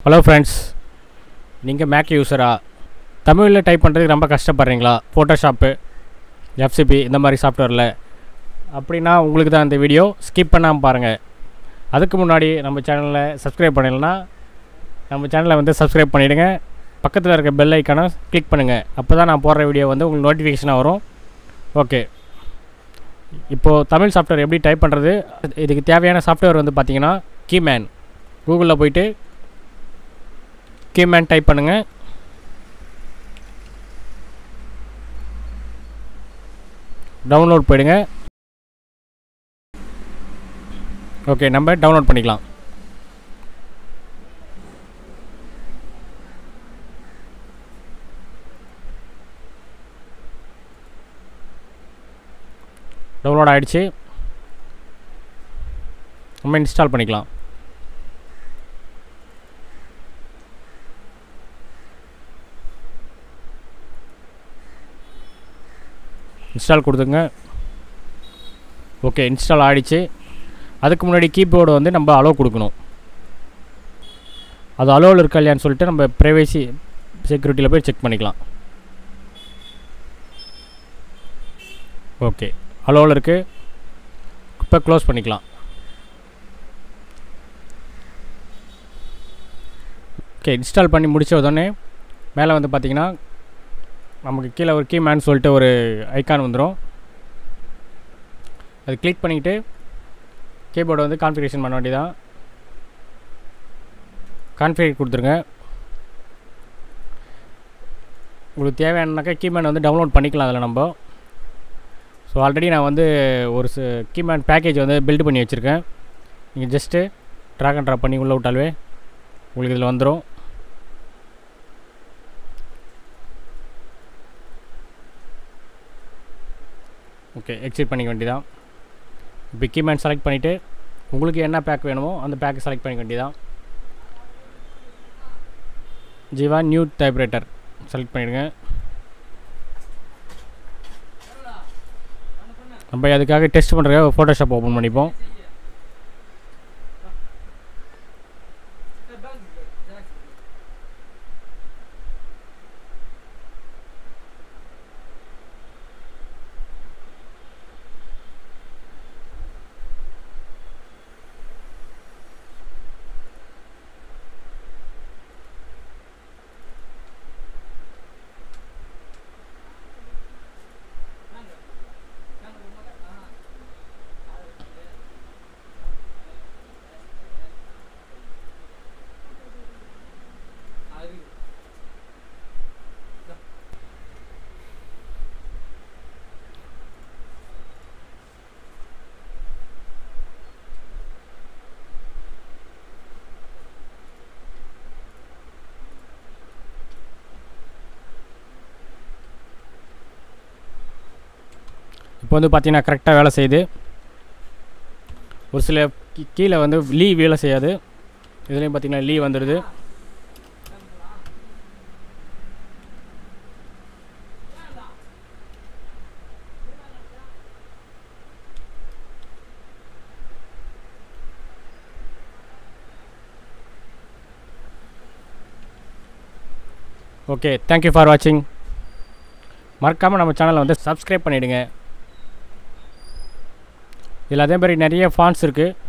hello friends நீங்கள் Mac யூஸரா தமிழில் டைப் பண்ணுறதுக்கு ரொம்ப கஷ்டப்படுறீங்களா ஃபோட்டோஷாப்பு எஃப்சிபி இந்த மாதிரி சாஃப்ட்வேரில் அப்படின்னா உங்களுக்கு தான் இந்த வீடியோ ஸ்கிப் பண்ணாமல் பாருங்கள் அதுக்கு முன்னாடி நம்ம சேனலை சப்ஸ்கிரைப் பண்ணலைன்னா நம்ம சேனலை வந்து சப்ஸ்கிரைப் பண்ணிவிடுங்க பக்கத்தில் இருக்க பெல் ஐக்கானை கிளிக் பண்ணுங்கள் அப்போ தான் நான் போடுற வீடியோ வந்து உங்களுக்கு நோட்டிஃபிகேஷனாக வரும் ஓகே இப்போது தமிழ் சாஃப்ட்வேர் எப்படி டைப் பண்ணுறது இதுக்கு தேவையான சாஃப்ட்வேர் வந்து பார்த்தீங்கன்னா கீமேன் கூகுளில் போயிட்டு கீமேன் டைப் பண்ணுங்கள் டவுன்லோட் போயிடுங்க ஓகே நம்ம டவுன்லோட் பண்ணிக்கலாம் டவுன்லோட் ஆகிடுச்சு நம்ம இன்ஸ்டால் பண்ணிக்கலாம் இன்ஸ்டால் கொடுத்துங்க ஓகே இன்ஸ்டால் ஆகிடுச்சு அதுக்கு முன்னாடி கீபோர்டு வந்து நம்ம அலோவ் கொடுக்கணும் அது அலோவில் இருக்கா இல்லையான்னு சொல்லிட்டு நம்ம ப்ரைவேசி செக்யூரிட்டியில் போய் செக் பண்ணிக்கலாம் ஓகே அலோவில் இருக்குது இப்போ க்ளோஸ் பண்ணிக்கலாம் ஓகே இன்ஸ்டால் பண்ணி முடித்த உடனே மேலே வந்து பார்த்திங்கன்னா நமக்கு கீழே ஒரு கீமேன் சொல்லிட்டு ஒரு ஐக்கான் வந்துடும் அது கிளிக் பண்ணிக்கிட்டு கீபோர்டை வந்து கான்ஃபிகரேஷன் பண்ண வேண்டியதான் கான்ஃபிகர் கொடுத்துருங்க உங்களுக்கு தேவையானாக்கா கீமேன் வந்து டவுன்லோட் பண்ணிக்கலாம் அதில் நம்ம ஸோ ஆல்ரெடி நான் வந்து ஒரு கீமேன் பேக்கேஜ் வந்து பில்டு பண்ணி வச்சுருக்கேன் நீங்கள் ஜஸ்ட்டு ட்ராக் அண்ட் ட்ராப் பண்ணி உள்ளே விட்டாலே உங்களுக்கு இதில் வந்துடும் ஓகே எக்ஸிட் பண்ணிக்க வேண்டியதான் இப்போ கீமேன் செலக்ட் பண்ணிவிட்டு உங்களுக்கு என்ன பேக் வேணுமோ அந்த பேக்கை செலக்ட் பண்ணிக்க வேண்டியதான் ஜீவா நியூ டைப்ரைட்டர் செலக்ட் பண்ணிவிடுங்க நம்ம அதுக்காக டெஸ்ட் பண்ணுறதுக்காக ஃபோட்டோஷாப் ஓப்பன் பண்ணிப்போம் இப்போ வந்து பார்த்தீங்கன்னா கரெக்டாக வேலை செய்யுது ஒரு சில கீழே வந்து லீ வேலை செய்யாது இதுலேயும் பார்த்தீங்கன்னா லீ வந்துடுது ஓகே தேங்க்யூ ஃபார் வாட்சிங் மறக்காமல் நம்ம சேனலை வந்து சப்ஸ்கிரைப் பண்ணிவிடுங்க இதில் அதே மாதிரி நிறைய ஃபான்ஸ் இருக்குது